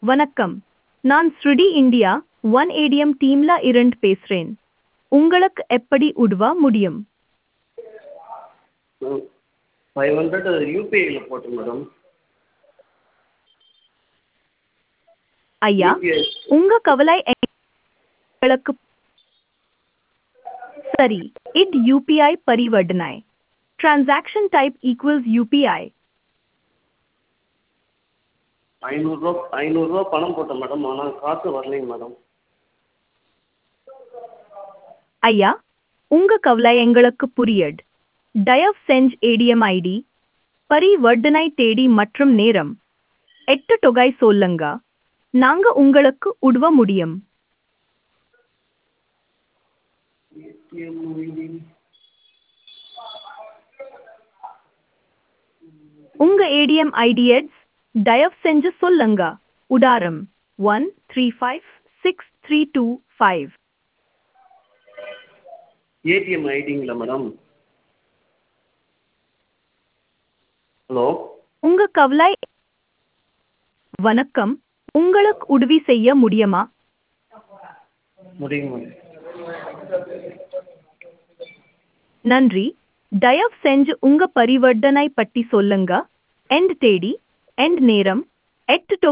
வணக்கம் நான் ஸ்ருடி இந்தியா ஒன் ஏடிஎம் டீம்ல இருந்து பேசுறேன் உங்களுக்கு எப்படி உதவ முடியும் ஃபைவ் ஹண்ட்ரட் யூபிஐயில் போட்டேன் மேடம் ஐயா யூபிஐ உங்க கவலை எங்களுக்கு சரி இது யூபிஐ பரிவர்த்தனை டிரான்சாக்ஷன் டைப் ஈக்குவல்ஸ் யூபிஐ ஐநூறுரூவா ஐநூறுரூவா பணம் போட்டேன் மேடம் ஆனால் காசு வரலைங்க மேடம் ஐயா உங்க கவலை எங்களுக்கு புரியுது தயவு செஞ்சு ஏடிஎம் ஐடி பரிவர்த்தனை தேதி மற்றும் நேரம் எட்டு தொகை சொல்லுங்க நாங்க உங்களுக்கு உதவ முடியும் ஏடிஎம் ஐடி உங்க ஏடிஎம் ஐடிஎட்ஸ் தயவு செஞ்சு சொல்லுங்க உதாரம் one three five six three two five ATM ஐடிங்களா மேடம் ஹலோ உங்க கவலை வணக்கம் உங்களுக்கு உதவி செய்ய முடியுமா முடியுங்க மேடம் நன்றி தயவு செஞ்சு உங்க பரிவர்த்தனை பற்றி சொல்லுங்க எண்ட் தேதி எண்ட் நேரம் எட்டு